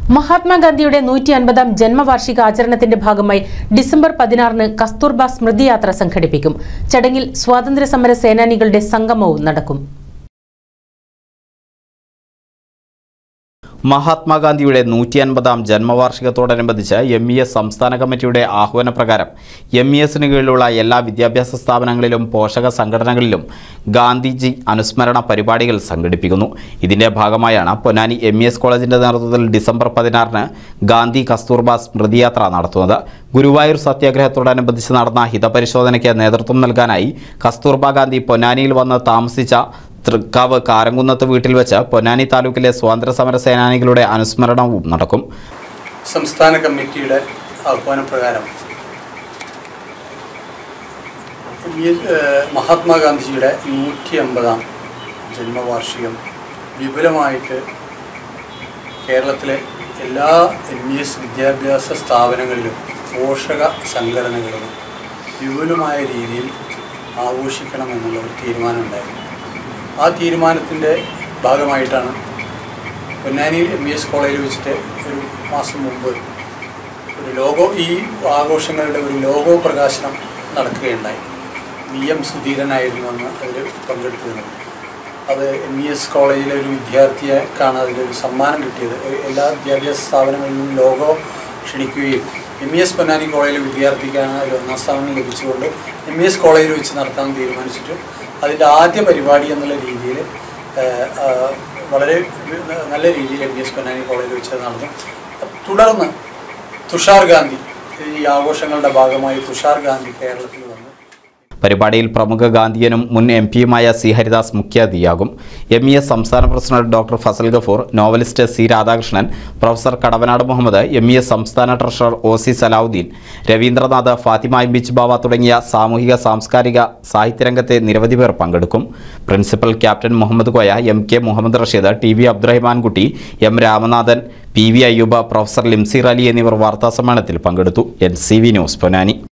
മഹാത്മാഗാന്ധിയുടെ നൂറ്റി അൻപതാം ജന്മവാർഷിക ആചരണത്തിന്റെ ഭാഗമായി ഡിസംബർ പതിനാറിന് കസ്തൂർബ സ്മൃതിയാത്ര സംഘടിപ്പിക്കും ചടങ്ങിൽ സ്വാതന്ത്ര്യ സമര സേനാനികളുടെ സംഗമവും നടക്കും മഹാത്മാഗാന്ധിയുടെ നൂറ്റി അൻപതാം ജന്മവാർഷികത്തോടനുബന്ധിച്ച് എം ഇ എസ് സംസ്ഥാന കമ്മിറ്റിയുടെ ആഹ്വാനപ്രകാരം എം ഇ എസിന് കീഴിലുള്ള എല്ലാ വിദ്യാഭ്യാസ സ്ഥാപനങ്ങളിലും പോഷക സംഘടനകളിലും ഗാന്ധിജി അനുസ്മരണ പരിപാടികൾ സംഘടിപ്പിക്കുന്നു ഇതിന്റെ ഭാഗമായാണ് പൊന്നാനി എം ഇ എസ് കോളേജിന്റെ നേതൃത്വത്തിൽ ഡിസംബർ പതിനാറിന് ഗാന്ധി കസ്തൂർബ സ്മൃതിയാത്ര നടത്തുന്നത് ഗുരുവായൂർ സത്യാഗ്രഹത്തോടനുബന്ധിച്ച് നടന്ന ഹിതപരിശോധനയ്ക്ക് നേതൃത്വം നൽകാനായി കസ്തൂർബ ഗാന്ധി പൊന്നാനിയിൽ വന്ന് താമസിച്ച തൃക്കാവ് കാരങ്കുന്നത്ത് വീട്ടിൽ വെച്ച് പൊന്നാനി താലൂക്കിലെ സ്വാതന്ത്ര്യ സമര സേനാനികളുടെ അനുസ്മരണവും നടക്കും സംസ്ഥാന കമ്മിറ്റിയുടെ ആഹ്വാനപ്രകാരം ഈ, ഏഹ്, മഹാത്മാഗാന്ധിജിയുടെ നൂറ്റി അമ്പതാം ജന്മവാർഷികം വിപുലമായിട്ട് കേരളത്തിലെ എല്ലാ എം ഇ എസ് വിദ്യാഭ്യാസ സ്ഥാപനങ്ങളിലും പോഷക സംഘടനകളിലും വിപുലമായ രീതിയിൽ ആഘോഷിക്കണമെന്നുള്ള ഒരു തീരുമാനമുണ്ടായിരുന്നു ആ തീരുമാനത്തിൻ്റെ ഭാഗമായിട്ടാണ് പൊന്നാനിയിൽ എം ഇ എസ് കോളേജിൽ വെച്ചിട്ട് ഒരു മാസം മുമ്പ് ഒരു ലോഗോ ഈ ആഘോഷങ്ങളുടെ ഒരു ലോഗോ പ്രകാശനം നടക്കുകയുണ്ടായി വി എം സുധീരനായിരുന്നു അന്ന് അതിൽ പങ്കെടുത്തിരുന്നത് അത് എം ഇ എസ് കോളേജിലെ ഒരു വിദ്യാർത്ഥിയെക്കാണ് അതിലൊരു സമ്മാനം കിട്ടിയത് ഏ- എല്ലാ വിദ്യാഭ്യാസ സ്ഥാപനങ്ങളിലും ലോഗോ ക്ഷണിക്കുകയും എം ഇ എസ് പൊന്നാനി കോളേജിലെ വിദ്യാർത്ഥിക്കാണ് അതിൽ ഒന്നാം സ്ഥാനം ലഭിച്ചുകൊണ്ട് എം ഇ എസ് കോളേജിൽ വെച്ച് നടത്താൻ തീരുമാനിച്ചിട്ട് അതിൻ്റെ ആദ്യ പരിപാടി എന്നുള്ള രീതിയിൽ ഏഹ്, ആ, വളരെ നല്ല രീതിയിൽ എം ഇ എസ് പൊന്നാനി കോളേജിൽ വെച്ച് നടന്നു തുടർന്ന് തുഷാർ ഗാന്ധി ഈ ആഘോഷങ്ങളുടെ ഭാഗമായി തുഷാർ ഗാന്ധി കേരളത്തിൽ വന്നു പരിപാടിയിൽ പ്രമുഖ ഗാന്ധിയനും മുൻ എം പിയുമായ സി ഹരിദാസ് മുഖ്യാതിഥിയാകും എം ഇ എസ് സംസ്ഥാന president doctor Fazal Gafoor novelist C Radhakrishnan professor Kadavanad Muhammad M E S സംസ്ഥാന treasurer O C Salahuddin Ravindranath Fathima Imbichi Bava തുടങ്ങിയ സാമൂഹിക സാംസ്കാരിക സാഹിത്യരംഗത്തെ നിരവധി പേർ പങ്കെടുക്കും principal captain Muhammad Koya M K Muhammad Rasheed T V Abdurahimankutty M Ramanathan P V Ayyuba professor Limseer Ali എന്നിവർ വാർത്താസമ്മേളനത്തിൽ പങ്കെടുത്തു N C V news Ponnani